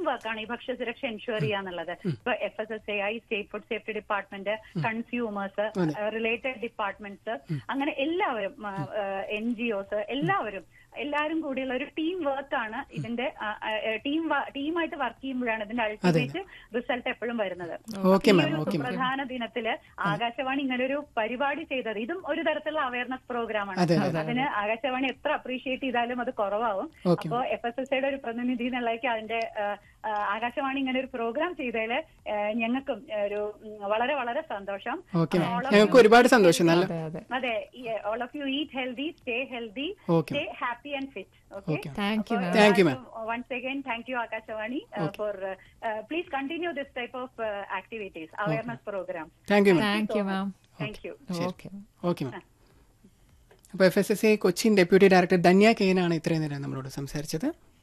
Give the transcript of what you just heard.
വർക്കാണ് ഈ ഭക്ഷ്യസുരക്ഷ എൻഷുർ ചെയ്യാന്നുള്ളത് ഇപ്പൊ F S S A I state food safety department consumers related departments അങ്ങനെ എല്ലാവരും എൻ ജി ഒസ് എല്ലാവരും എല്ലാവരും കൂടിയുള്ള ഒരു ടീം വർക്കാണ് ഇതിന്റെ ടീം ടീമായിട്ട് വർക്ക് ചെയ്യുമ്പോഴാണ് ഇതിന്റെ അൾട്ടിമേറ്റ് റിസൾട്ട് എപ്പോഴും വരുന്നത് ഓക്കെ ഈ മാം ഒരു ഓക്കെ മാം സുപ്രധാന ദിനത്തില് ആകാശവാണി ഇങ്ങനെ ഒരു പരിപാടി ചെയ്തത് ഇതും ഒരു തരത്തിലുള്ള അവയർനെസ് പ്രോഗ്രാമാണ് അതെ, അതെ. അതിന് ആകാശവാണി എത്ര അപ്രീഷിയേറ്റ് ചെയ്താലും അത് കുറവാകും ഓക്കെ അപ്പോ എഫ് എസ് എസ് ഐയുടെ ഒരു പ്രതിനിധി എന്നുള്ളതൊക്കെ അതിന്റെ ആ, ആ, ആകാശവാണി ഇങ്ങനെ ഒരു പ്രോഗ്രാം ചെയ്തതില് ആ, ഞങ്ങൾക്കും ഒരു ഉം, വളരെ വളരെ സന്തോഷം ഓക്കെ മാം All of ഞങ്ങൾക്ക് ഒരുപാട് സന്തോഷം നല്ല അതെ അതെ അതെ all of you eat healthy stay healthy okay stay happy and fit okay okay thank you ma'am Thank you, ma'am. once again thank you akashawani uh, for uh, uh, please continue this type of uh, activities awareness programs thank you ma'am thank you ma'am thank you okay okay ma'am അപ്പോൾ F S S I Cochin deputy director Dhanya കെയിനാണ് ഇത്രയും നേരം നമ്മളോട് സംസാരിച്ചത്